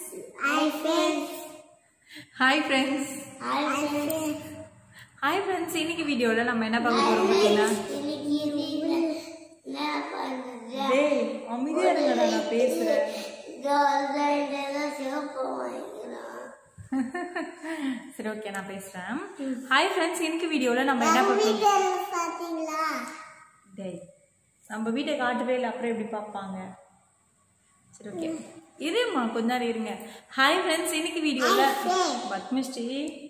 Hi friends. Hi friends Hi friends. Hi friends இன்னைக்கு வீடியோவில் நம்ம என்ன பார்க்க போகிறோம் பார்த்தீங்கன்னா இன்னைக்கு வீட்ல என்ன பண்றது? டேய் அமைதியாக இருங்கடா நான் பேசுகிறேன் இதோ இந்த இதெல்லாம் சிவப்பு வாங்கிக்கலாம். சரி ஓகே நான் பேசுகிறேன் ஹாய் ஃப்ரெண்ட்ஸ் இன்னைக்கு வீடியோவில் நம்ம என்ன பார்க்க வீட்டுல பாத்தீங்களா? டேய் நம்ம வீட்டை காட்டவே இல்லை அப்புறம் எப்படி பார்ப்பாங்க சரி ஓகே இருமா கொஞ்ச நேரம் இருங்க ஹாய் ஃப்ரெண்ட்ஸ் இன்னைக்கு வீடியோவில் பத்மஸ்ரீ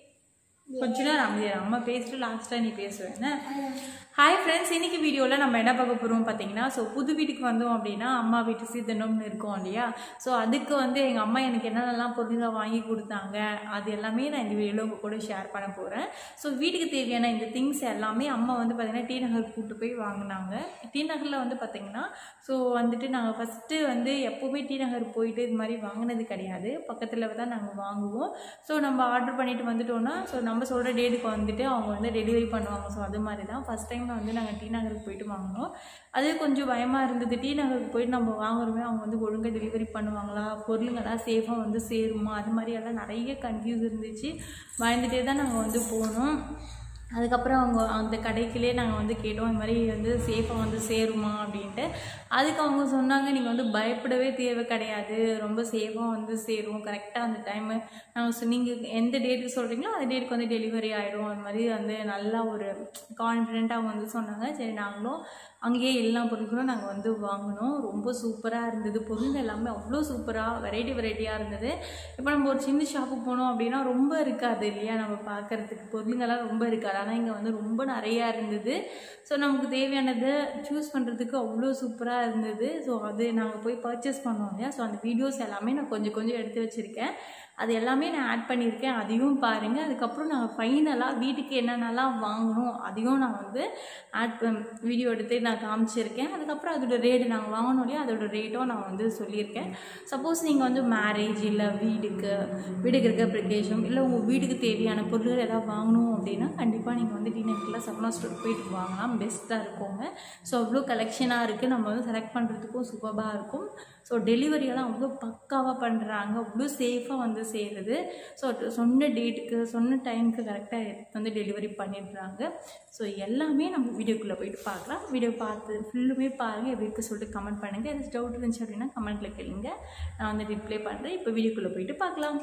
கொஞ்ச நேரம் அமைதியா அம்மா பேசிட்டு லாஸ்ட்டாக நீ பேசுவேன் ஹாய் ஃப்ரெண்ட்ஸ் இன்னைக்கு வீடியோவில் நம்ம என்ன பார்க்க போகிறோம் பார்த்தீங்கன்னா ஸோ புது வீட்டுக்கு வந்தோம் அப்படின்னா அம்மா வீட்டு சீதனம்னு இருக்கோம் இல்லையா ஸோ அதுக்கு வந்து எங்கள் அம்மா எனக்கு என்னென்னலாம் பொருளுங்க வாங்கி கொடுத்தாங்க அது எல்லாமே நான் இந்த வீடியோவில் உங்கள் கூட ஷேர் பண்ண போகிறேன் ஸோ வீட்டுக்கு தேவையான இந்த திங்ஸ் எல்லாமே அம்மா வந்து பார்த்திங்கன்னா டி நகர் கூட்டு போய் வாங்கினாங்க டி நகரில் வந்து பார்த்திங்கன்னா ஸோ வந்துட்டு நாங்கள் ஃபஸ்ட்டு வந்து எப்போவுமே டி நகர் போயிட்டு இது மாதிரி வாங்கினது கிடையாது பக்கத்தில் தான் நாங்கள் வாங்குவோம் ஸோ நம்ம ஆர்டர் பண்ணிட்டு வந்துட்டோம்னா ஸோ நம்ம சொல்கிற டேட்டுக்கு வந்துட்டு அவங்க வந்து டெலிவரி பண்ணுவாங்க ஸோ அது மாதிரி தான் ஃபஸ்ட் டைம் வந்து நாங்கள் டி நகருக்கு போயிட்டு வாங்கினோம் அது கொஞ்சம் பயமாக இருந்தது டி நகருக்கு போயிட்டு நம்ம வாங்குறோமே அவங்க வந்து ஒழுங்காக டெலிவரி பண்ணுவாங்களா பொருளுங்கெல்லாம் சேஃபாக வந்து சேருமா அது மாதிரியெல்லாம் நிறைய கன்ஃபியூஸ் இருந்துச்சு பயந்துட்டே தான் நாங்கள் வந்து போனோம் அதுக்கப்புறம் அவங்க அந்த கடைக்குள்ளே நாங்கள் வந்து கேட்டோம் இந்த மாதிரி வந்து சேஃபாக வந்து சேருமா அப்படின்ட்டு அதுக்கு அவங்க சொன்னாங்க நீங்கள் வந்து பயப்படவே தேவை கிடையாது ரொம்ப சேஃபாக வந்து சேரும் கரெக்டாக அந்த டைமு நாங்கள் நீங்கள் எந்த டேட்டுக்கு சொல்கிறீங்களோ அந்த டேட்டுக்கு வந்து டெலிவரி ஆகிடும் அது மாதிரி வந்து நல்லா ஒரு கான்ஃபிடென்ட்டாக அவங்க வந்து சொன்னாங்க சரி நாங்களும் அங்கேயே எல்லா பொருட்களும் நாங்கள் வந்து வாங்கினோம் ரொம்ப சூப்பராக இருந்தது பொருள் எல்லாமே அவ்வளோ சூப்பராக வெரைட்டி வெரைட்டியாக இருந்தது இப்போ நம்ம ஒரு சின்ன ஷாப்புக்கு போனோம் அப்படின்னா ரொம்ப இருக்காது இல்லையா நம்ம பார்க்கறதுக்கு பொருளுங்கெல்லாம் ரொம்ப இருக்காது ஆனால் இங்கே வந்து ரொம்ப நிறையா இருந்தது ஸோ நமக்கு தேவையானதை சூஸ் பண்ணுறதுக்கு அவ்வளோ சூப்பராக இருந்தது ஸோ அது நாங்கள் போய் பர்ச்சேஸ் பண்ணோம் இல்லையா ஸோ அந்த வீடியோஸ் எல்லாமே நான் கொஞ்சம் கொஞ்சம் எடுத்து வச்சுருக்கேன் அது எல்லாமே நான் ஆட் பண்ணியிருக்கேன் அதையும் பாருங்கள் அதுக்கப்புறம் நாங்கள் ஃபைனலாக வீட்டுக்கு என்னென்னலாம் வாங்கணும் அதையும் நான் வந்து ஆட் வீடியோ எடுத்து நான் காமிச்சிருக்கேன் அதுக்கப்புறம் அதோட ரேட்டு நாங்கள் வாங்கணும் இல்லையா அதோட ரேட்டும் நான் வந்து சொல்லியிருக்கேன் சப்போஸ் நீங்கள் வந்து மேரேஜ் இல்லை வீடுக்கு வீடுக்கு இருக்க ப்ரிகேஷன் இல்லை உங்கள் வீட்டுக்கு தேவையான பொருட்கள் ஏதாவது வாங்கணும் அப்படின்னா கண்டிப்பாக நீங்கள் வந்து டினர்க்கில் சப்னா ஸ்டோர் போயிட்டு வாங்கலாம் பெஸ்ட்டாக இருக்குங்க ஸோ அவ்வளோ கலெக்ஷனாக இருக்குது நம்ம வந்து செலக்ட் பண்ணுறதுக்கும் சூப்பராக இருக்கும் ஸோ டெலிவரியெல்லாம் அவ்வளோ பக்காவாக பண்ணுறாங்க அவ்வளோ சேஃபாக வந்து சேருது ஸோ சொன்ன டேட்டுக்கு சொன்ன டைமுக்கு கரெக்டாக எடுத்து வந்து டெலிவரி பண்ணிடுறாங்க ஸோ எல்லாமே நம்ம வீடியோக்குள்ளே போயிட்டு பார்க்கலாம் வீடியோ பார்த்து ஃபுல்லுமே பாருங்கள் எப்படி இருக்கு சொல்லிட்டு கமெண்ட் பண்ணுங்கள் எதாவது டவுட் இருந்துச்சு அப்படின்னா கமெண்ட்டில் கேளுங்க நான் வந்து ரிப்ளை பண்ணுறேன் இப்போ வீடியோக்குள்ளே போயிட்டு பார்க்கலாம்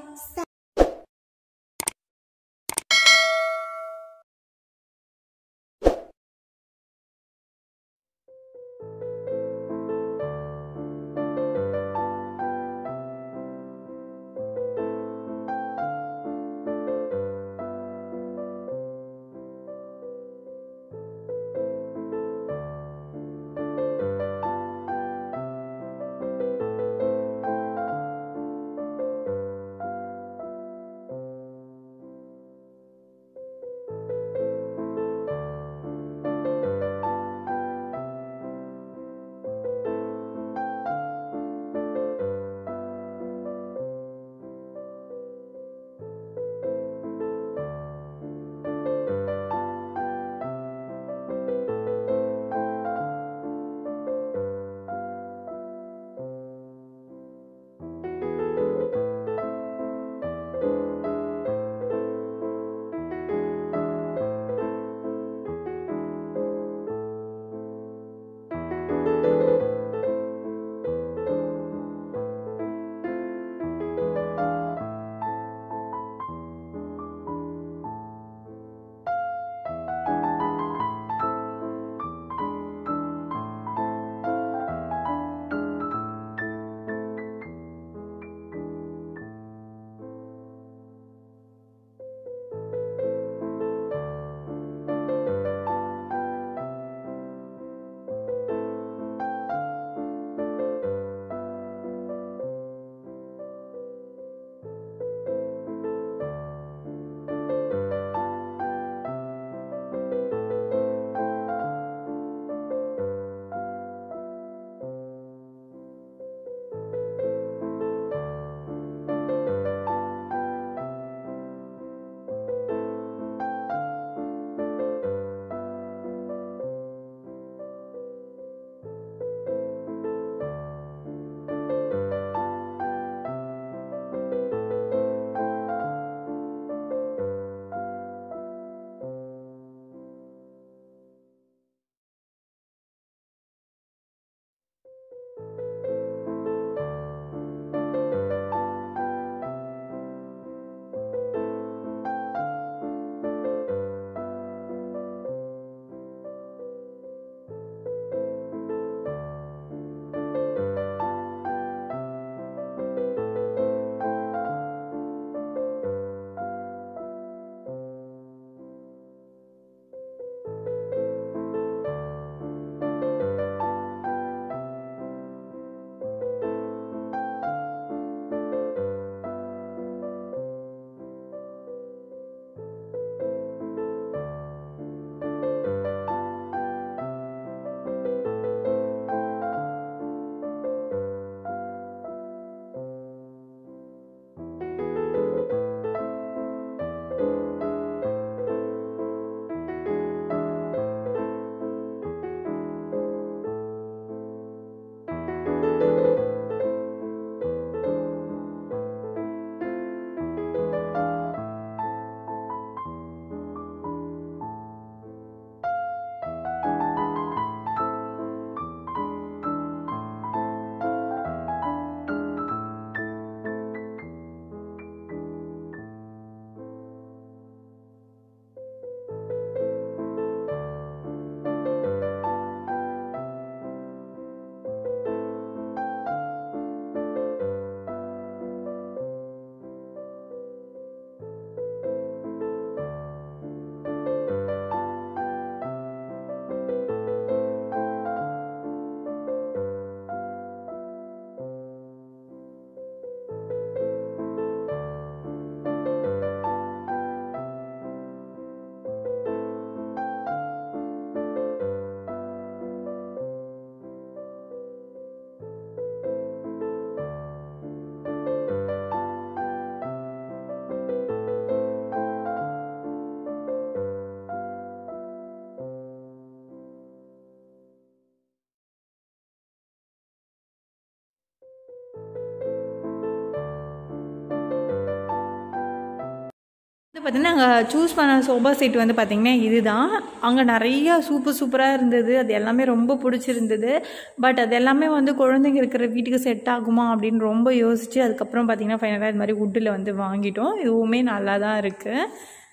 பார்த்தீங்கன்னா நாங்கள் சூஸ் பண்ண சோபா செட் வந்து பார்த்திங்கன்னா இதுதான் அங்கே நிறைய சூப்பர் சூப்பராக இருந்தது அது எல்லாமே ரொம்ப பிடிச்சிருந்தது பட் அது எல்லாமே வந்து குழந்தைங்க இருக்கிற வீட்டுக்கு செட் ஆகுமா அப்படின்னு ரொம்ப யோசித்து அதுக்கப்புறம் பார்த்திங்கன்னா ஃபைனலாக இது மாதிரி வுட்டில் வந்து வாங்கிட்டோம் இதுவுமே நல்லா தான் இருக்குது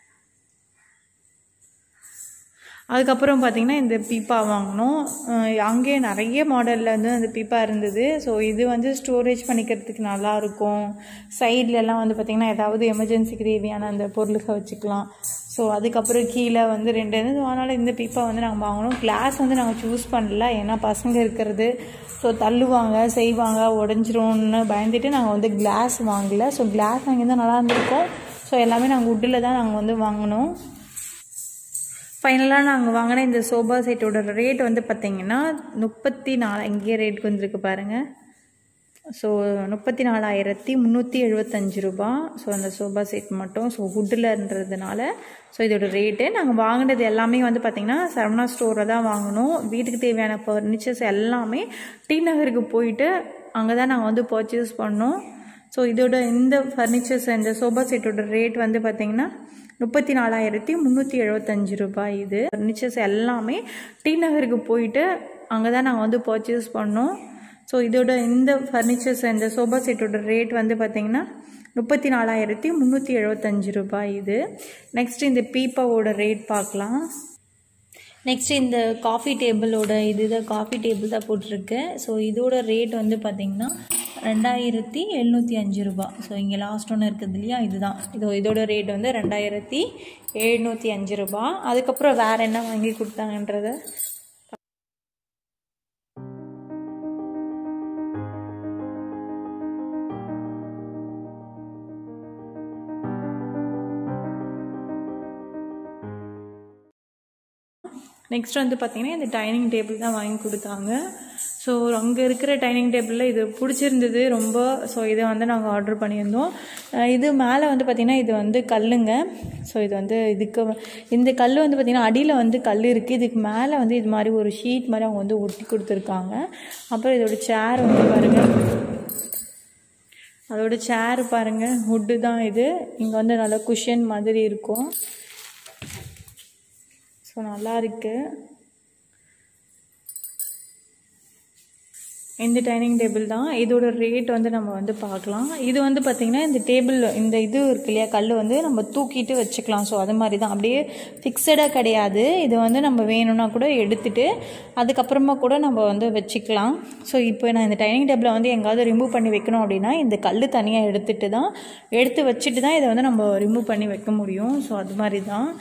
அதுக்கப்புறம் பார்த்திங்கன்னா இந்த பீப்பா வாங்கினோம் அஹ் அங்கேயே நிறைய மாடலில் வந்து அந்த பீப்பா இருந்தது ஸோ இது வந்து ஸ்டோரேஜ் பண்ணிக்கிறதுக்கு நல்லாயிருக்கும் சைட்லலாம் வந்து பார்த்திங்கன்னா ஏதாவது எமர்ஜென்சிக்கு தேவையான அந்த பொருளுக வச்சுக்கலாம் ஸோ அதுக்கப்புறம் கீழே வந்து ரெண்டு இருந்தது அதனால் இந்த பீப்பா வந்து நாங்கள் வாங்கினோம் கிளாஸ் வந்து நாங்கள் சூஸ் பண்ணல ஏன்னா பசங்க இருக்கிறது ஸோ தள்ளுவாங்க செய்வாங்க உடஞ்சிரும்னு பயந்துட்டு நாங்கள் வந்து கிளாஸ் வாங்கல ஸோ கிளாஸ் வாங்கியிருந்தால் நல்லா இருந்திருக்கும் ஸோ எல்லாமே நாங்கள் வுட்டில் தான் நாங்கள் வந்து வாங்கினோம் ஃபைனலாக நாங்கள் வாங்கின இந்த சோபா செட்டோட ரேட் வந்து பார்த்தீங்கன்னா முப்பத்தி நாலு இங்கேயே ரேட் வந்திருக்கு பாருங்கள் ஸோ முப்பத்தி நாலாயிரத்தி முந்நூற்றி எழுபத்தஞ்சு ரூபா ஸோ அந்த சோபா செட் மட்டும் ஸோ வுட்டில்ன்றதுனால ஸோ இதோட ரேட்டு நாங்கள் வாங்கினது எல்லாமே வந்து பார்த்திங்கன்னா சரவணா ஸ்டோரில் தான் வாங்கினோம் வீட்டுக்கு தேவையான ஃபர்னிச்சர்ஸ் எல்லாமே டி நகருக்கு போயிட்டு அங்கே தான் நாங்கள் வந்து பர்ச்சேஸ் பண்ணோம் ஸோ இதோட இந்த ஃபர்னிச்சர்ஸ் இந்த சோபா செட்டோட ரேட் வந்து பார்த்திங்கன்னா முப்பத்தி நாலாயிரத்தி முந்நூற்றி எழுபத்தஞ்சு ரூபாய் இது ஃபர்னிச்சர்ஸ் எல்லாமே டி நகருக்கு போயிட்டு அங்கே தான் நாங்கள் வந்து பர்ச்சேஸ் பண்ணோம் ஸோ இதோட இந்த ஃபர்னிச்சர்ஸ் இந்த சோபா செட்டோட ரேட் வந்து பார்த்திங்கன்னா முப்பத்தி நாலாயிரத்தி முந்நூற்றி எழுபத்தஞ்சு ரூபாய் இது நெக்ஸ்ட் இந்த பீப்பாவோட ரேட் பார்க்கலாம் நெக்ஸ்ட் இந்த காஃபி டேபிளோட இதுதான் காஃபி டேபிள் தான் போட்டிருக்கு ஸோ இதோட ரேட் வந்து பார்த்திங்கன்னா ரெண்டாயிரத்தி எழுநூற்றி அஞ்சு ரூபா ஸோ இங்கே லாஸ்ட் ஒன்று இருக்குது இல்லையா இதுதான் இதோ இதோட ரேட் வந்து ரெண்டாயிரத்தி எழுநூற்றி அஞ்சு ரூபா அதுக்கப்புறம் வேறு என்ன வாங்கி கொடுத்தாங்கன்றத நெக்ஸ்ட் வந்து பார்த்திங்கன்னா இந்த டைனிங் டேபிள் தான் வாங்கி கொடுத்தாங்க ஸோ அங்கே இருக்கிற டைனிங் டேபிளில் இது பிடிச்சிருந்தது ரொம்ப ஸோ இதை வந்து நாங்கள் ஆர்டர் பண்ணியிருந்தோம் அஹ் இது மேலே வந்து பார்த்திங்கன்னா இது வந்து கல்லுங்க ஸோ இது வந்து இதுக்கு இந்த கல் வந்து பார்த்திங்கன்னா அடியில் வந்து கல் இருக்குது இதுக்கு மேலே வந்து இது மாதிரி ஒரு ஷீட் மாதிரி அவங்க வந்து ஒட்டி கொடுத்துருக்காங்க அப்புறம் இதோட சேர் வந்து பாருங்கள் அதோட சேர் பாருங்கள் வுட்டு தான் இது இங்கே வந்து நல்லா குஷன் மாதிரி இருக்கும் ஸோ நல்லா இருக்கு இந்த டைனிங் டேபிள் தான் இதோட ரேட் வந்து நம்ம வந்து பார்க்கலாம் இது வந்து பார்த்திங்கன்னா இந்த டேபிள் இந்த இது இருக்கு இல்லையா கல் வந்து நம்ம தூக்கிட்டு வச்சுக்கலாம் ஸோ அது மாதிரி தான் அப்படியே ஃபிக்ஸடாக கிடையாது இது வந்து நம்ம வேணும்னா கூட எடுத்துட்டு அதுக்கப்புறமா கூட நம்ம வந்து வச்சுக்கலாம் ஸோ இப்போ நான் இந்த டைனிங் டேபிளை வந்து எங்காவது ரிமூவ் பண்ணி வைக்கணும் அப்படின்னா இந்த கல் தனியாக எடுத்துட்டு தான் எடுத்து வச்சுட்டு தான் இதை வந்து நம்ம ரிமூவ் பண்ணி வைக்க முடியும் ஸோ அது மாதிரி தான்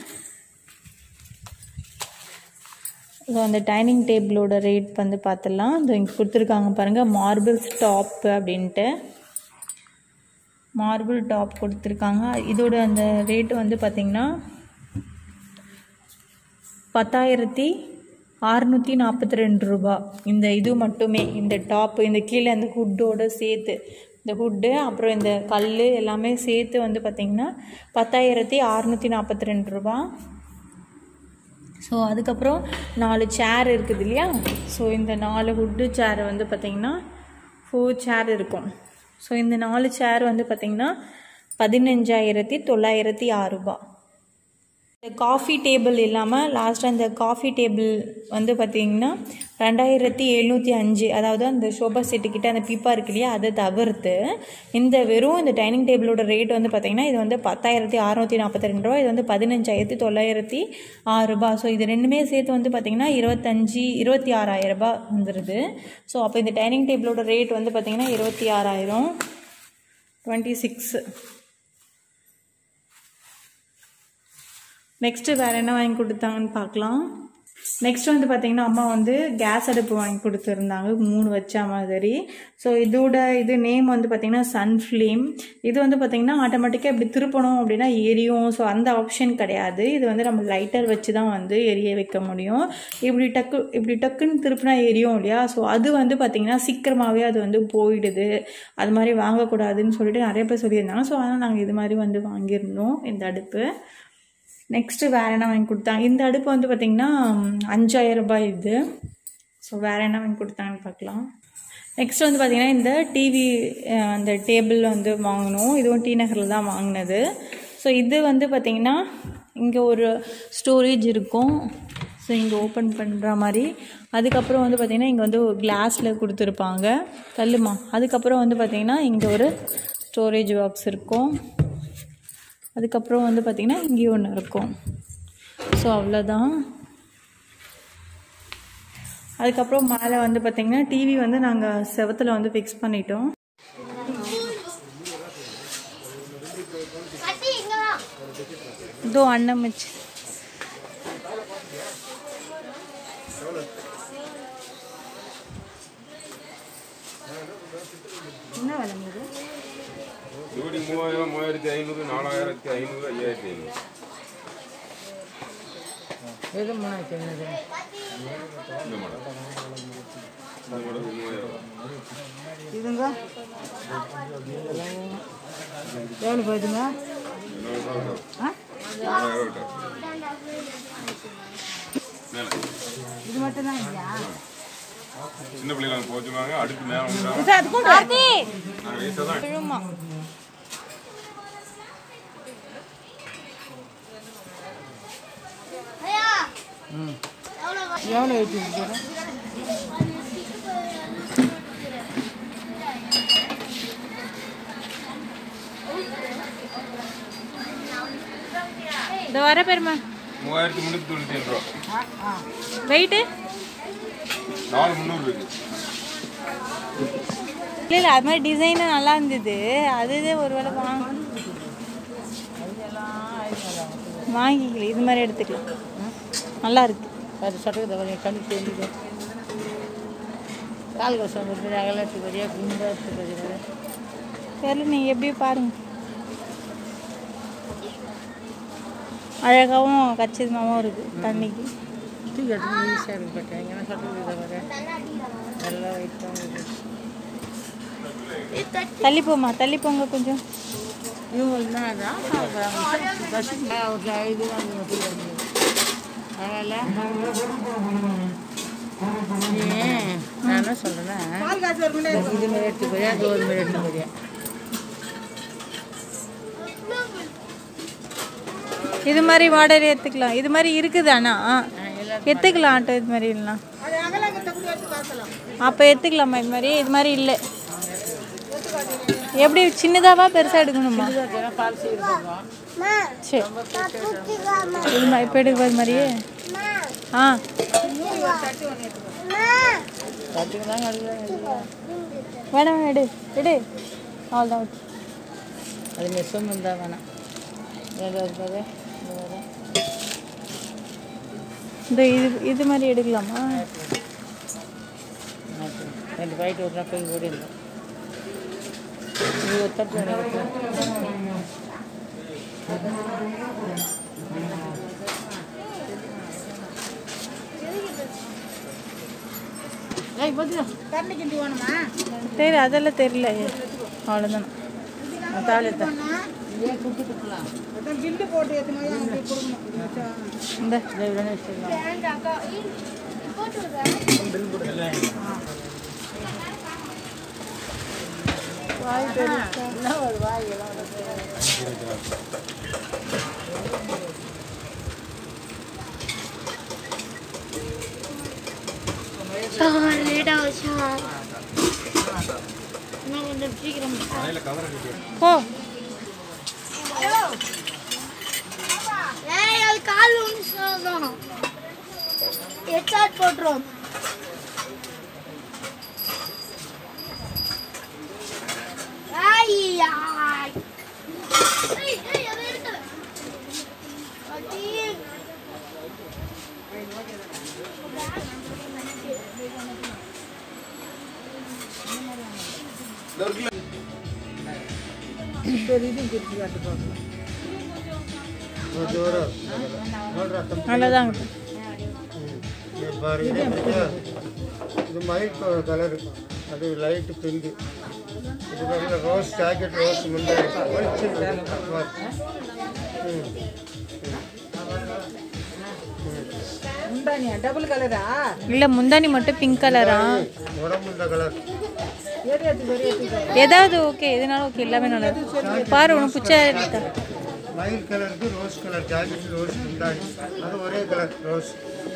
ஸோ அந்த டைனிங் டேபிளோட ரேட் வந்து பார்த்துடலாம் இதோ இங்கே கொடுத்துருக்காங்க பாருங்கள் மார்பிள்ஸ் டாப் அப்படின்ட்டு மார்பிள் டாப் கொடுத்துருக்காங்க இதோட அந்த ரேட்டு வந்து பார்த்திங்கன்னா பத்தாயிரத்தி அறுநூற்றி நாற்பத்தி ரெண்டு ரூபா இந்த இது மட்டுமே இந்த டாப்பு இந்த கீழே அந்த ஹுட்டோட சேர்த்து இந்த ஹுட்டு அப்புறம் இந்த கல் எல்லாமே சேர்த்து வந்து பார்த்திங்கன்னா பத்தாயிரத்தி அறுநூற்றி நாற்பத்தி ரெண்டு ரூபா ஸோ அதுக்கப்புறம் நாலு சேர் இருக்குது இல்லையா ஸோ இந்த நாலு ஹுட்டு சேர் வந்து பார்த்திங்கன்னா ஃபோர் சேர் இருக்கும் ஸோ இந்த நாலு சேர் வந்து பார்த்திங்கன்னா பதினஞ்சாயிரத்தி தொள்ளாயிரத்தி ஆறு ரூபாய் இந்த காஃபி டேபிள் இல்லாமல் லாஸ்ட்டாக இந்த காஃபி டேபிள் வந்து பார்த்திங்கன்னா ரெண்டாயிரத்தி எழுநூற்றி அஞ்சு அதாவது அந்த சோபா செட்டுக்கிட்ட அந்த பீப்பா இருக்கு இல்லையா அதை தவிர்த்து இந்த வெறும் இந்த டைனிங் டேபிளோட ரேட் வந்து பார்த்திங்கன்னா இது வந்து பத்தாயிரத்தி அறநூற்றி நாற்பத்தி ரெண்டு ரூபா இது வந்து பதினஞ்சாயிரத்தி தொள்ளாயிரத்தி ஆறு ரூபா ஸோ இது ரெண்டுமே சேர்த்து வந்து பார்த்திங்கன்னா இருபத்தஞ்சி இருபத்தி ஆறாயிரம் ரூபாய் வந்துடுது ஸோ அப்போ இந்த டைனிங் டேபிளோட ரேட் வந்து பார்த்திங்கன்னா இருபத்தி ஆறாயிரம் டுவெண்ட்டி சிக்ஸ் நெக்ஸ்ட்டு வேறு என்ன வாங்கி கொடுத்தாங்கன்னு பார்க்கலாம் நெக்ஸ்ட் வந்து பார்த்திங்கன்னா அம்மா வந்து கேஸ் அடுப்பு வாங்கி கொடுத்துருந்தாங்க மூணு வச்ச மாதிரி ஸோ இதோட இது நேம் வந்து பார்த்திங்கன்னா சன்ஃப்ளேம் இது வந்து பார்த்திங்கன்னா ஆட்டோமேட்டிக்காக இப்படி திருப்பணும் அப்படின்னா எரியும் ஸோ அந்த ஆப்ஷன் கிடையாது இது வந்து நம்ம லைட்டர் வச்சு தான் வந்து எரிய வைக்க முடியும் இப்படி டக்கு இப்படி டக்குன்னு திருப்பினா எரியும் இல்லையா ஸோ அது வந்து பார்த்திங்கன்னா சீக்கிரமாகவே அது வந்து போயிடுது அது மாதிரி வாங்கக்கூடாதுன்னு சொல்லிட்டு நிறைய பேர் சொல்லியிருந்தாங்க ஸோ அதனால் நாங்கள் இது மாதிரி வந்து வாங்கியிருந்தோம் இந்த அடுப்பு நெக்ஸ்ட்டு வேறு என்ன வாங்கி கொடுத்தாங்க இந்த அடுப்பு வந்து பார்த்திங்கன்னா அஞ்சாயிரம் ரூபாய் இது ஸோ வேறு என்ன வாங்கி கொடுத்தாங்கன்னு பார்க்கலாம் நெக்ஸ்ட் வந்து பார்த்திங்கன்னா இந்த டிவி அந்த டேபிள் வந்து வாங்கினோம் இதுவும் டி நகரில் தான் வாங்கினது ஸோ இது வந்து பார்த்திங்கன்னா இங்கே ஒரு ஸ்டோரேஜ் இருக்கும் ஸோ இங்கே ஓப்பன் பண்ணுற மாதிரி அதுக்கப்புறம் வந்து பார்த்திங்கன்னா இங்கே வந்து ஒரு கிளாஸில் கொடுத்துருப்பாங்க தள்ளுமா அதுக்கப்புறம் வந்து பார்த்திங்கன்னா இங்கே ஒரு ஸ்டோரேஜ் பாக்ஸ் இருக்கும் அதுக்கப்புறம் வந்து பார்த்திங்கன்னா இங்கேயும் ஒன்று இருக்கும் ஸோ அவ்வளோதான் அதுக்கப்புறம் மேலே வந்து பார்த்திங்கன்னா டிவி வந்து நாங்கள் செவத்தில் வந்து ஃபிக்ஸ் பண்ணிட்டோம் கட்டி இங்க வா இதோ அண்ணன் வச்சு என்ன விளங்குது ஜோடி மூவாயிரம் மூவாயிரத்தி ஐநூறு நாலாயிரத்தி ஐநூறு ஐயாயிரத்தி ஐநூறு எது மூணாயிரத்தி ஐநூறு இந்த மாடல் இந்த மாடல் மூவாயிரம் இதுங்க எவ்வளோ போயிடுங்க ஆ நாலாயிரம் கிட்ட மேலே இது மட்டும் தான் இல்லையா சின்ன பிள்ளைங்க போக சொல்லுவாங்க அடுத்து மேலே வந்துட்டாங்க இது அது கூட நாங்கள் வயசாக தான் விழுமா ஐயா ம் எவ்வளோ எவ்வளோ வெயிட் போகிறேன் இந்த வர பெருமா மூவாயிரத்தி முந்நூற்றி தொண்ணூற்றி ஏழு ரூபா ஆ ஆ வெயிட்டு நாலு முந்நூறு இருக்கு இல்லை இல்லை அது மாதிரி டிசைனும் நல்லா இருந்தது அது இது ஒரு வேளை வாங்க இதெல்லாம் ஆயிரம் வாங்கிக்கல இது மாதிரி எடுத்துக்கலாம் நல்லா இருக்கு அது சட்டுக்கு கொஞ்சம் கண்ணு தெரிஞ்சுது கால் கஷ்டம் இருக்குது அகலத்துக்கு வரியா குண்டத்துக்கு வரியா தெரியல நீங்கள் எப்படி பாருங்க அழகாகவும் கச்சிதமாகவும் இருக்குது தண்ணிக்கு தூக்கி எடுத்து ஈஸியாக இருக்கு பட்டேன் எங்கன்னா சட்டுக்கு இதை வர நல்லா வெயிட்டாக இருக்குது தள்ளி போமா தள்ளி போங்க கொஞ்சம் இவங்களுக்கு தான் அதான் பஸ்ஸுக்கு ஒரு ஐது வந்து அதனால் நான் என்ன சொல்கிறேன்னா இது மாதிரி எடுத்து போறியா அது ஒரு மாதிரி எடுத்து போறியா இது மாதிரி வாடகை எடுத்துக்கலாம் இது மாதிரி இருக்குது அண்ணா எல்லாம் எடுத்துக்கலாம் ஆட்டோ இது மாதிரி இல்லைனா அப்போ எடுத்துக்கலாமா இது மாதிரி இது மாதிரி இல்லை எப்படி சின்னதாவா பெருசாக எடுக்கணுமா இதெல்லாம் பால் சீர் போடுறோம் மா சரி தூக்கிக்காமா இது மாதிரி இப்போ எடுக்கிறது மாதிரியே மா ஆ மா கற்றுக்கு தான் கிடையாது வேணாம் வேணாம் எடு எடு அவ்வளோதான் விட்டு அது மெஸ்ஸும் இருந்தால் வேணாம் ஏதோ இருக்காது இது வரும் இந்த இது இது மாதிரி எடுக்கலாமா மாட்டு. ரெண்டு பாயிட்டு ஒரு நாள் போய் ஓடி இருந்தோம் இது ஒரு தட்டு எனக்கு ஏய் பத்தியா தண்ணி கிண்டி வேணுமா சரி அதெல்லாம் தெரியல அவ்வளோதான் தாளித்தான் ஏன் குட்டி குட்டலாம் பில்லு போட்டு எத்தனை கொடுக்கணும் இந்த இதை உடனே வச்சிடலாம் வேண்டாக்கா போட்டு விடுறேன் என்ன ஒரு வாய் எல்லாம் ஒரு சார் லேட் ஆகுச்சா இன்னும் கொஞ்சம் சீக்கிரம் போ ஏய் அது கால் ஒன்று சொல்லணும் ஹெட்ஷாட் போட்டுரும் ஐயா ஏய் ஏய் அதை எடுக்கல அடி சரி இதுவும் பிரித்து காட்டு பார்க்கலாம் அவ்வளோதான் பாரு இது எப்படியா? இது மைட் கலர் அது லைட் பிங்க் இது வந்து ரோஸ் ஜாக்கெட் ரோஸ் முன்னாடி உண்டானியா டபுள் கலரா இல்லை முந்தானி மட்டும் பிங்க் கலரா உடம்பு இந்த கலர் எது எடுத்து வரி எடுத்து ஏதாவது ஓகே எதுனாலும் ஓகே எல்லாமே நல்லா இருக்கு பாரு உனக்கு பிடிச்சா எடுத்தா மயில் கலருக்கு ரோஸ் கலர் ஜாக்கெட் ரோஸ் முந்தாடி அது ஒரே கலர் ரோஸ்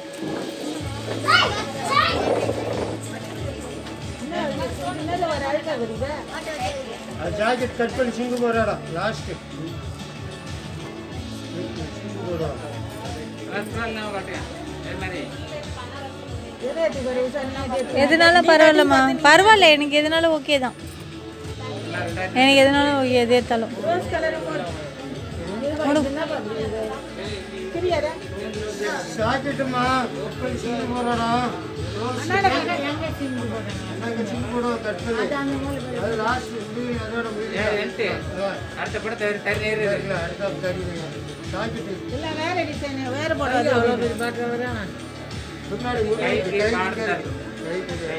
அது ஜாக்கெட் கட் பண்ணி சிங்கு போறாடா லாஸ்ட்டு சிங்கு போடுவா எதுனாலும் பரவாயில்லம்மா பரவாயில்ல எனக்கு எதுனாலும் ஓகே தான் எனக்கு எதுனாலும் ஓகே எது எடுத்தாலும் ஜாக்கெட்டுமா கட் பண்ணி சிங்கு போறாடா ரோஸ் நாங்கள் சிங்கு போடுவோம் கட் பண்ணி அது லாஸ்ட் அதோட முடியல. அடுத்த படத்தை தண்ணி இல்ல, அடுத்த தருவீங்க. ஜாக்கெட்டு இல்லை வேற டிசைன் வேற போடாது அவ்வளோ பெரிய பாட்டு வர முன்னாடி முன்னாடி கை கை கை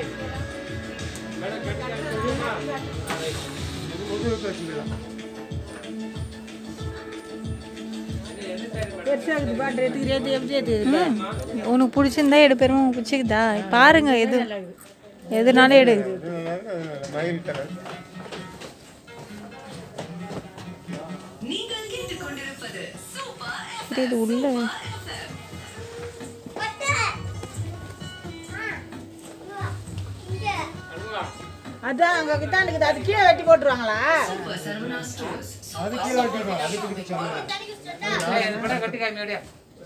முதுகு கட்டிக்கலாம் பெருசாக பாட்டு எடுத்து ரேட்டு எப்படி எடுத்து உனக்கு பிடிச்சிருந்தா எடு பெருமை உனக்கு பிடிச்சிக்குதா பாருங்க எது எதுனாலும் எடு மயில் கலர் இது உள்ள அதான் அங்கே கிட்டாண்டுக்குது அது கீழே வெட்டி போட்டுருவாங்களா அது கீழே வெட்டிடுவோம் அதுக்கு இதுக்கு சொன்னேன் இந்த படம் கட்டி காமியோடய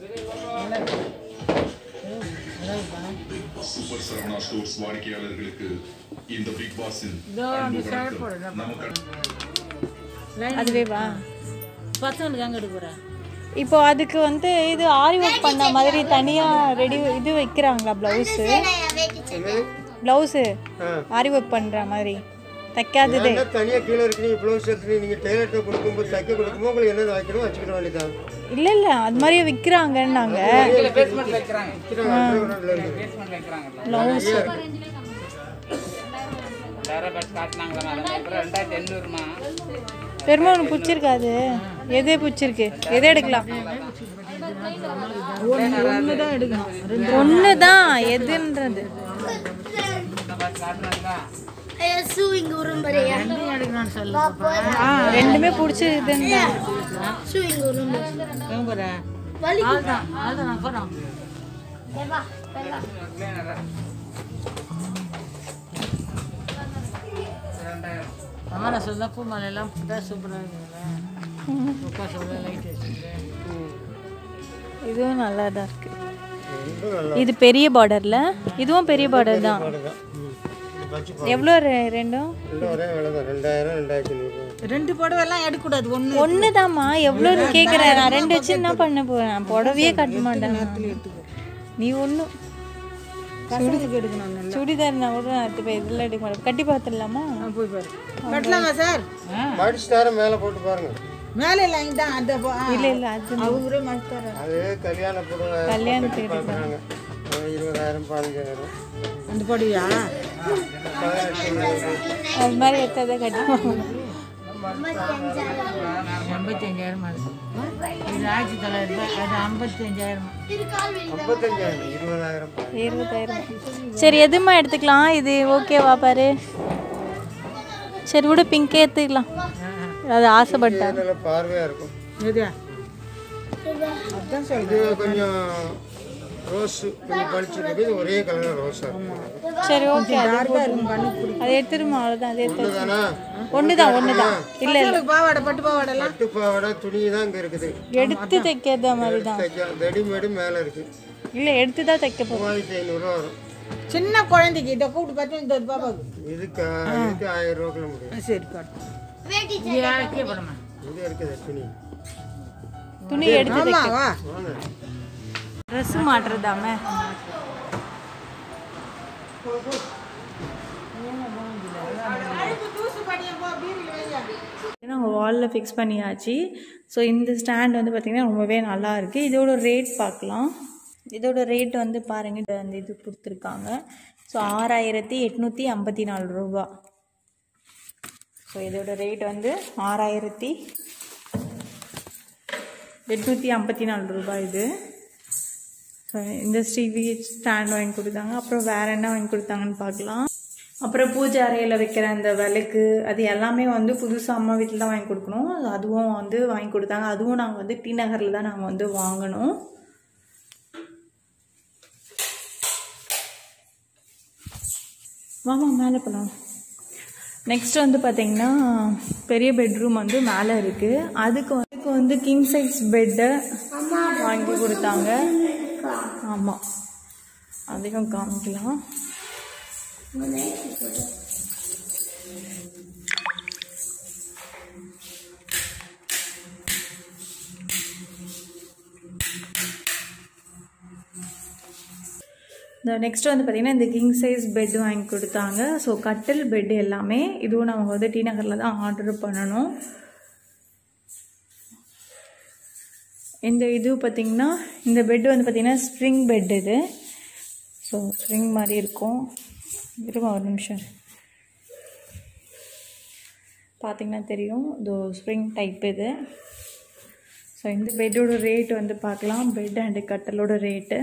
சூப்பர் சரவணா ஸ்டோர்ஸ் வாடிக்கையாளர்களுக்கு இந்த பிக் பாஸின் அன்பு வணக்கம் நமக்கு அதுவே வா பசங்களுக்கு அங்கே எடுக்கிறேன் இப்போ அதுக்கு வந்து இது ஆரி ஒர்க் பண்ண மாதிரி தனியாக ரெடி இது வைக்கிறாங்களா ப்ளவுஸு ப்ளவுஸு ஆ. ஆரி ஒர்க் பண்ணுற மாதிரி தைக்காதது என்ன தனியாக கீழே இருக்கு நீங்கள் ப்ளவுஸ் எடுத்து நீங்கள் டெய்லர்கிட்ட கொடுக்கும்போது தைக்க கொடுக்கும்போது உங்களுக்கு என்ன வைக்கணும் வச்சுக்கிற வேண்டியதான் இல்லை இல்லை அது மாதிரியே விற்கிறாங்கன்னாங்க பேஸ்மெண்ட் வைக்கிறாங்க வைக்கிறாங்க இருக்கு பேஸ்மெண்ட் வைக்கிறாங்கல்ல ப்ளவுஸ் வேற பஸ் காட்டினாங்களா அப்புறம் ரெண்டாயிரத்தி எண்ணூறுமா பெருமை உனக்கு பிடிச்சிருக்காது எதே பிடிச்சிருக்கு எதை எடுக்கலாம் ஒன்று தான் எடுக்கணும் ஒன்று தான் எதுன்றது பஸ் காட்டினாங்களா ஷூ இங்க உரும்பறையா எடுக்கணும்னு சொல்லு ரெண்டுமே பிடிச்சிருக்குதுன்னு ஷூ இங்க உரும்பு எங்க போகிறேன் வலி அதுதான் அதுதான் நான் போகிறோம் வா வா ரெண்டாயிரம் அம்மா நான் சொல்ல பூ மலையெல்லாம் தான் சூப்பராக இருக்குங்களா உட்கா சொல்ல லைட் வச்சுருக்கேன் இதுவும் நல்லா தான் இருக்கு ரெண்டும் நல்லா இது பெரிய பார்டர்ல இதுவும் பெரிய பார்டர் தான் தான் ம் இது வச்சு எவ்வளோ ரெ- ரெண்டும் ரெண்டும் ஒரே விலை தான் ரெண்டாயிரம் ரெண்டாயிரத்தி ஐநூறு ரெண்டு புடவைலாம் எடுக்கக்கூடாது ஒன்று ஒன்று தாம்மா எவ்வளோன்னு கேட்குறேன் நான் ரெண்டு வச்சு என்ன பண்ண போகிறேன் புடவையே கட்ட மாட்டேன் நீ ஒன்றும் பசங்களுக்கு எடுக்கணும் நல்லா சுடிதார்னா கூட நான் எடுத்து போய் இதில் எடுக்க மாட்டேன் கட்டி பார்த்துடலாமா போய் பாரு கட்டலாமா சார் மடிச்சு தரேன் மேலே போட்டு பாருங்க மேலே இல்லை இங்கே தான் அந்த போ- ஆ, இல்லை இல்லை அது அவங்களே மடிச்சு தர்றாங்க அது கல்யாண புடவை கல்யாணத்துக்கு பார்க்குறாங்க இருபதாயிரம் பதினஞ்சாயிரம் அந்த புடவையா பதினெட்டு அது மாதிரி எடுத்தால் தான் கட்டி எண்பத்தஞ்சாயிரம் ஆகுது இது ஆயிரத்தி தொள்ளாயிரம் ரூபாய் அது ஐம்பத்தஞ்சாயிரம் ஐம்பத்தஞ்சாயிரம் இருபதாயிரம் இருபதாயிரம் சரி எதுமா எடுத்துக்கலாம் இது ஓகேவா பாரு சரி விட பிங்கே எடுத்துக்கலாம் அது ஆசைப்பட்டேன் நல்ல பார்வையாக இருக்கும் எது அதான் சொல்றேன் இது கொஞ்சம் ரோஸ் கொஞ்சம் பளிச்சிருக்கு இது ஒரே கலர் ரோஸாக இருக்கும் சரி ஓகே அது டார்க்காக இருக்கும் கண்ணுக்கு பிடிக்கும் அது எடுத்துருமா அவ்வளோதான் அது எடுத்து இதுதானா ஒன்று தான் ஒன்று தான் இல்லை இல்லை பசங்களுக்கு பாவாடை பட்டு பாவாடைலாம் பட்டு பாவாடை துணி தான் இங்கே இருக்குது எடுத்து தைக்கிறத மாதிரி தான் தைக்க ரெடிமேடு மேலே இருக்குது இல்லை எடுத்து தான் தைக்க போகிறோம் மூவாயிரத்தி ஐநூறுரூவா வரும் சின்ன குழந்தைக்கு இதை கூப்பிட்டு பார்த்து இந்த பாப்பாவுக்கு இதுக்கு இதுக்கு ஆயிரம் ரூபாய்க்குள்ள முடியும் ஆ, சரி பாட்டு இது யாருக்கே படமா இது இருக்குது துணி துணி எடுத்து ஆமா வா வாங்க ட்ரெஸ் மாட்டுறதாம நாங்கள் வாலில் ஃபிக்ஸ் பண்ணியாச்சு ஸோ இந்த ஸ்டாண்ட் வந்து பார்த்திங்கன்னா ரொம்பவே நல்லா இருக்குது இதோட ரேட் பார்க்கலாம் இதோட ரேட் வந்து பாருங்கள் இது அந்த இது கொடுத்துருக்காங்க ஸோ ஆறாயிரத்தி எட்நூற்றி ஐம்பத்தி நாலு ரூபா ஸோ இதோட ரேட் வந்து ஆறாயிரத்தி எட்நூற்றி ஐம்பத்தி நாலு ரூபாய் இது ஸோ இந்த ஸ்டிவி ஸ்டாண்ட் வாங்கி கொடுத்தாங்க அப்புறம் வேறு என்ன வாங்கி கொடுத்தாங்கன்னு பார்க்கலாம் அப்புறம் பூஜை அறையில் வைக்கிற அந்த விளக்கு அது எல்லாமே வந்து புதுசாக அம்மா வீட்டில் தான் வாங்கி கொடுக்கணும் அதுவும் வந்து வாங்கி கொடுத்தாங்க அதுவும் நாங்கள் வந்து டி நகரில் தான் நாங்கள் வந்து வாங்கினோம் வாமா மேலே போகலாம் நெக்ஸ்ட் வந்து பார்த்தீங்கன்னா பெரிய பெட்ரூம் வந்து மேலே இருக்குது அதுக்கு வந்து அதுக்கு வந்து கிங் சைஸ் பெட்டை வாங்கி கொடுத்தாங்க ஆமாம் அதையும் காமிக்கலாம் இந்த நெக்ஸ்ட் வந்து பார்த்தீங்கன்னா இந்த கிங் சைஸ் பெட் வாங்கி கொடுத்தாங்க ஸோ கட்டில் பெட் எல்லாமே இதுவும் நாங்கள் வந்து டி நகரில் தான் ஆர்டர் பண்ணணும் இந்த இது பார்த்திங்கன்னா இந்த பெட் வந்து பார்த்திங்கன்னா ஸ்ப்ரிங் பெட் இது ஸோ ஸ்ப்ரிங் மாதிரி இருக்கும் இருமா ஒரு நிமிஷம் பார்த்தீங்கன்னா தெரியும் இது ஸ்ப்ரிங் டைப் இது ஸோ இந்த பெட்டோட ரேட் வந்து பார்க்கலாம் பெட் அண்டு கட்டலோட ரேட்டு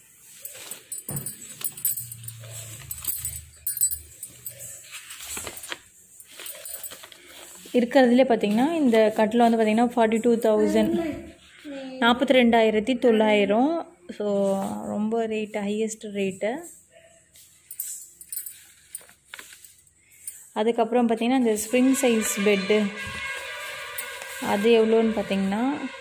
இருக்கிறதுலே பார்த்தீங்கன்னா இந்த கட்டில் வந்து பார்த்தீங்கன்னா ஃபார்ட்டி டூ தௌசண்ட் நாற்பத்தி ரெண்டாயிரத்தி தொள்ளாயிரம் ஸோ ரொம்ப ரேட்டு ஹையஸ்ட் ரேட்டு அதுக்கப்புறம் பார்த்தீங்கன்னா இந்த ஸ்ப்ரிங் சைஸ் பெட்டு அது எவ்வளோன்னு பார்த்தீங்கன்னா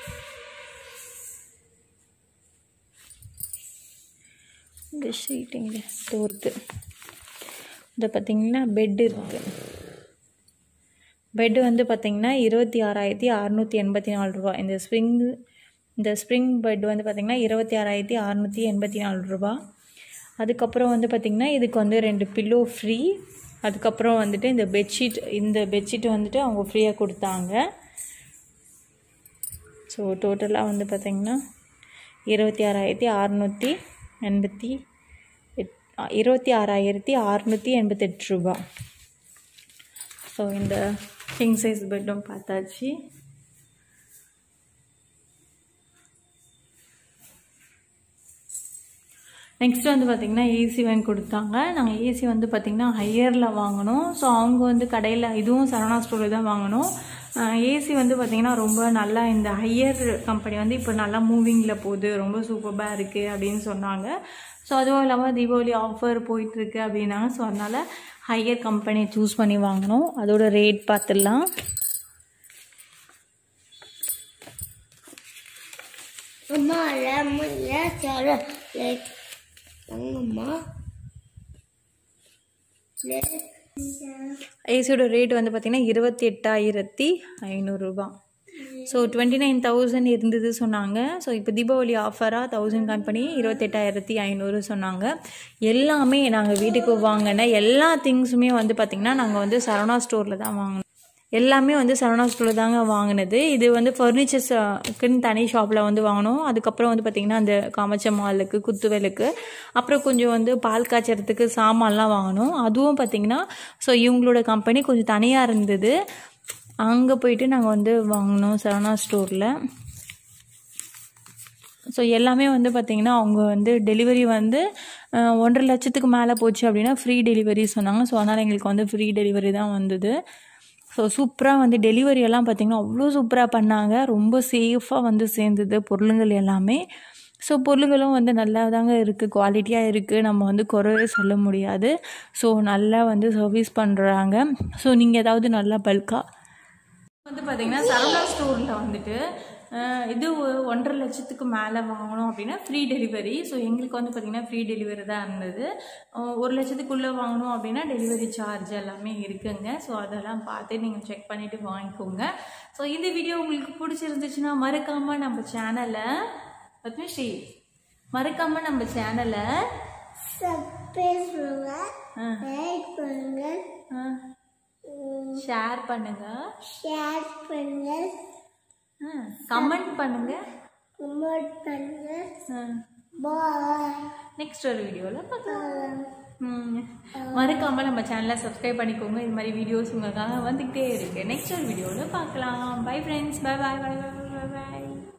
இந்த ஷீட்டிங்க தோர்த்து இதை பார்த்தீங்கன்னா பெட் இருக்குது பெட்டு வந்து பார்த்திங்கன்னா இருபத்தி ஆறாயிரத்தி அறநூற்றி எண்பத்தி நாலு ரூபா இந்த ஸ்ப்ரிங் இந்த ஸ்ப்ரிங் பெட் வந்து பார்த்திங்கன்னா இருபத்தி ஆறாயிரத்தி அறநூற்றி எண்பத்தி நாலு ரூபா அதுக்கப்புறம் வந்து பார்த்திங்கன்னா இதுக்கு வந்து ரெண்டு பில்லோ ஃப்ரீ அதுக்கப்புறம் வந்துட்டு இந்த பெட்ஷீட் இந்த பெட்ஷீட் வந்துட்டு அவங்க ஃப்ரீயாக கொடுத்தாங்க ஸோ டோட்டலாக வந்து பார்த்திங்கன்னா இருபத்தி ஆறாயிரத்தி அறநூற்றி எண்பத்தி எட் இருபத்தி ஆறாயிரத்தி அறநூற்றி எண்பத்தெட்டு ரூபா ஸோ இந்த கிங் சைஸ் பெட்டும் பார்த்தாச்சு நெக்ஸ்ட் வந்து பார்த்திங்கன்னா ஏசி வாங்கி கொடுத்தாங்க நாங்கள் ஏசி வந்து பார்த்திங்கன்னா ஹையரில் வாங்கினோம் ஸோ அவங்க வந்து கடையில் இதுவும் சரவணா ஸ்டோரில் தான் வாங்கினோம் ஏசி வந்து பார்த்திங்கன்னா ரொம்ப நல்லா இந்த ஹையர் கம்பெனி வந்து இப்போ நல்லா மூவிங்கில் போகுது ரொம்ப சூப்பராக இருக்குது அப்படின்னு சொன்னாங்க ஸோ அதுவும் இல்லாமல் தீபாவளி ஆஃபர் போயிட்டுருக்கு அப்படின்னாங்க ஸோ அதனால் ஹையர் கம்பெனி சூஸ் பண்ணி வாங்கினோம் அதோட ரேட் பார்த்துடலாம் அம்மா லெமன் சார லைட் அம்மா ஏசியோட ரேட் வந்து பார்த்திங்கன்னா இருபத்தி எட்டாயிரத்தி ஐநூறுரூபா ஸோ டுவெண்ட்டி நைன் தௌசண்ட் இருந்தது சொன்னாங்க ஸோ இப்போ தீபாவளி ஆஃபராக தௌசண்ட் கம்பெனி இருபத்தெட்டாயிரத்தி ஐநூறு சொன்னாங்க எல்லாமே நாங்கள் வீட்டுக்கு வாங்கின எல்லா திங்ஸுமே வந்து பார்த்திங்கன்னா நாங்கள் வந்து சரவணா ஸ்டோரில் தான் வாங்கினோம் எல்லாமே வந்து சரவணா ஸ்டோரில் தாங்க வாங்கினது இது வந்து ஃபர்னிச்சர்ஸுக்குன்னு தனி ஷாப்பில் வந்து வாங்கினோம் அதுக்கப்புறம் வந்து பார்த்திங்கன்னா அந்த காமச்ச மாலுக்கு குத்துவேலுக்கு அப்புறம் கொஞ்சம் வந்து பால் காய்ச்சறதுக்கு சாமான்லாம் வாங்கினோம் அதுவும் பார்த்திங்கன்னா ஸோ இவங்களோட கம்பெனி கொஞ்சம் தனியாக இருந்தது அங்கே போயிட்டு நாங்கள் வந்து வாங்கினோம் சரவணா ஸ்டோரில் ஸோ எல்லாமே வந்து பார்த்திங்கன்னா அவங்க வந்து டெலிவரி வந்து அஹ், ஒன்றரை லட்சத்துக்கு மேலே போச்சு அப்படின்னா ஃப்ரீ டெலிவரி சொன்னாங்க ஸோ அதனால் எங்களுக்கு வந்து ஃப்ரீ டெலிவரி தான் வந்தது ஸோ சூப்பராக வந்து டெலிவரி எல்லாம் பார்த்திங்கன்னா அவ்வளோ சூப்பராக பண்ணாங்க ரொம்ப சேஃபாக வந்து சேர்ந்தது பொருளுங்கள் எல்லாமே ஸோ பொருளுங்களும் வந்து நல்லா தாங்க இருக்குது குவாலிட்டியாக இருக்குது நம்ம வந்து குறைவே சொல்ல முடியாது ஸோ நல்லா வந்து சர்வீஸ் பண்ணுறாங்க ஸோ நீங்கள் ஏதாவது நல்லா பல்காக வந்து பார்த்தீங்கன்னா சரவணா ஸ்டோரில் வந்துட்டு அஹ், இது ஒரு ஒன்றரை லட்சத்துக்கு மேலே வாங்கணும் அப்படின்னா ஃப்ரீ டெலிவரி ஸோ எங்களுக்கு வந்து பார்த்திங்கன்னா ஃப்ரீ டெலிவரி தான் இருந்தது அஹ், ஒரு லட்சத்துக்குள்ளே வாங்கணும் அப்படின்னா டெலிவரி சார்ஜ் எல்லாமே இருக்குங்க ஸோ அதெல்லாம் பார்த்து நீங்கள் செக் பண்ணிவிட்டு வாங்கிக்கோங்க ஸோ இந்த வீடியோ உங்களுக்கு பிடிச்சிருந்துச்சுன்னா மறக்காமல் நம்ம சேனலை பத்மஸ்ரீ மறக்காமல் நம்ம சேனலை சப்ஸ்கிரைப் பண்ணுங்க லைக் பண்ணுங்க ஷேர் பண்ணுங்கள் ஷேர் பண்ணுங்க கமெண்ட் பண்ணுங்கள் கமெண்ட் பண்ணுங்க பாய் நெக்ஸ்ட் ஒரு வீடியோவில் பார்க்கலாம் ம். மறக்காம நம்ம சேனலை சப்ஸ்கிரைப் பண்ணிக்கோங்க இது மாதிரி வீடியோஸ் உங்களுக்காக வந்துக்கிட்டே இருக்கு நெக்ஸ்ட் ஒரு வீடியோவில் பார்க்கலாம் bye friends bye bye bye bye bye by